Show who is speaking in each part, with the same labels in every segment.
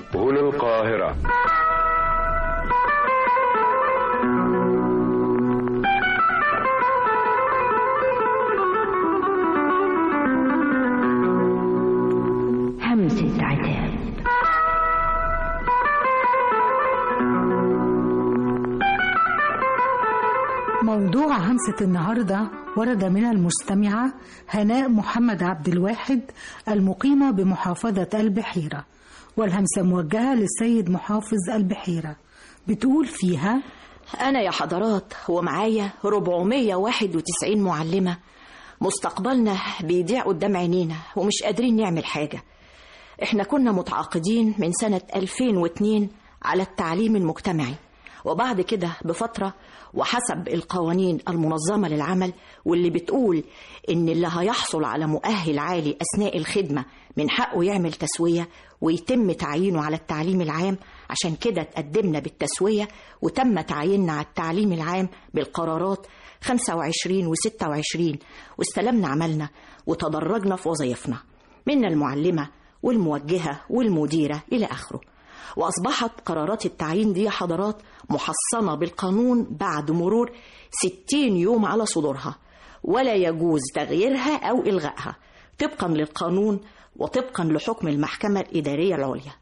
Speaker 1: هنا القاهرة
Speaker 2: همسة عتاب
Speaker 3: موضوع همسة النهاردة ورد من المستمعة هناء محمد عبد الواحد المقيمة بمحافظة البحيرة والهمسة موجهة للسيد محافظ البحيرة بتقول فيها
Speaker 4: أنا يا حضرات ومعايا 491 معلمة مستقبلنا بيضيع قدام عينينا ومش قادرين نعمل حاجة احنا كنا متعاقدين من سنة 2002 على التعليم المجتمعي وبعد كده بفترة وحسب القوانين المنظمة للعمل واللي بتقول إن اللي هيحصل على مؤهل عالي أثناء الخدمة من حقه يعمل تسوية ويتم تعيينه على التعليم العام عشان كده تقدمنا بالتسوية وتم تعييننا على التعليم العام بالقرارات 25 و 26 واستلمنا عملنا وتدرجنا في وظائفنا منا المعلمة والموجهة والمديرة إلى آخره وأصبحت قرارات التعيين دي حضرات محصنة بالقانون بعد مرور 60 يوم على صدورها ولا يجوز تغييرها أو إلغائها طبقا للقانون وطبقا لحكم المحكمة الإدارية العليا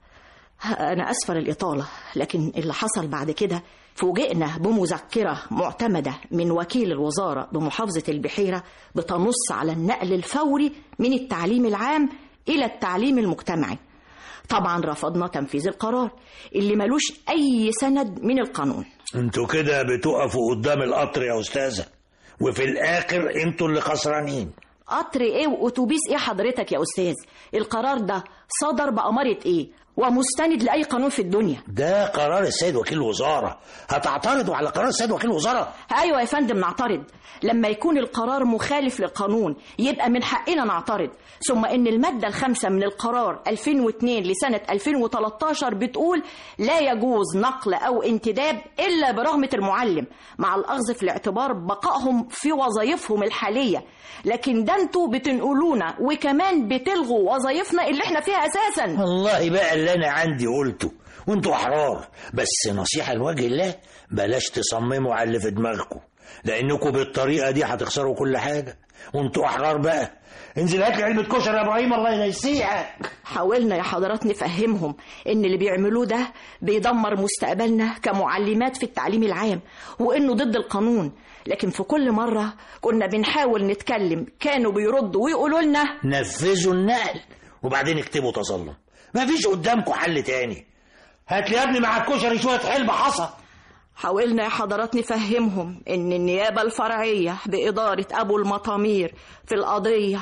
Speaker 4: أنا أسفل الإطالة لكن اللي حصل بعد كده فوجئنا بمذكرة معتمدة من وكيل الوزارة بمحافظة البحيرة بتنص على النقل الفوري من التعليم العام إلى التعليم المجتمعي طبعا رفضنا تنفيذ القرار اللي ملوش أي سند من القانون
Speaker 5: انتوا كده بتقفوا قدام القطر يا استاذه وفي الاخر انتوا اللي خسرانين
Speaker 4: قطر ايه واتوبيس ايه حضرتك يا استاذ القرار ده صدر بأمارة ايه ومستند لأي قانون في الدنيا
Speaker 5: ده قرار السيد وكيل الوزاره هتعترضوا على قرار السيد وكيل الوزاره
Speaker 4: ايوه يا فندم نعترض لما يكون القرار مخالف للقانون يبقى من حقنا نعترض ثم ان الماده الخامسه من القرار 2002 لسنه 2013 بتقول لا يجوز نقل او انتداب الا برغبه المعلم مع الاخذ في الاعتبار بقائهم في وظائفهم الحاليه لكن ده انتوا بتنقلونا وكمان بتلغوا وظائفنا اللي احنا فيها اساسا
Speaker 5: والله بقى اللي انا عندي قلته وانتوا احرار بس نصيحه لوجه الله بلاش تصمموا على اللي في دماغكم لانكم بالطريقه دي هتخسروا كل حاجه وانتوا احرار بقى انزل هات لي علبه كشري يا ابراهيم الله ينسيها
Speaker 4: حاولنا يا حضرات نفهمهم ان اللي بيعملوه ده بيدمر مستقبلنا كمعلمات في التعليم العام وانه ضد القانون لكن في كل مرة كنا بنحاول نتكلم كانوا بيردوا ويقولوا لنا
Speaker 5: نفذوا النقل وبعدين اكتبوا تظلم مفيش قدامكم حل تاني هات لي يا ابني مع الكشري شويه حلبة حصى
Speaker 4: حاولنا يا حضرات نفهمهم ان النيابة الفرعية بإدارة أبو المطامير في القضية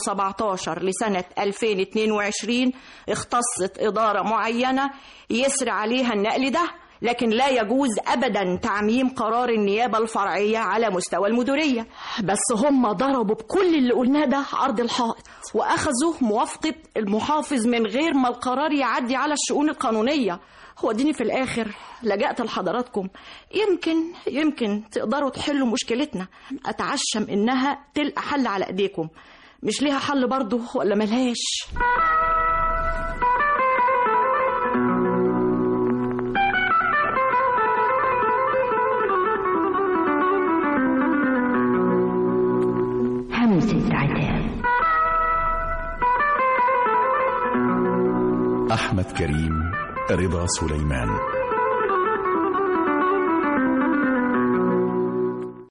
Speaker 4: 117 لسنة 2022 اختصت إدارة معينة يسري عليها النقل ده لكن لا يجوز ابدا تعميم قرار النيابه الفرعيه على مستوى المديريه بس هم ضربوا بكل اللي قلناه ده عرض الحائط واخذوا موافقه المحافظ من غير ما القرار يعدي على الشؤون القانونيه وديني في الاخر لجأت لحضراتكم يمكن يمكن تقدروا تحلوا مشكلتنا اتعشم انها تلقى حل على ايديكم مش ليها حل برضه ولا ملهاش
Speaker 2: همسة عتاب
Speaker 6: أحمد كريم رضا سليمان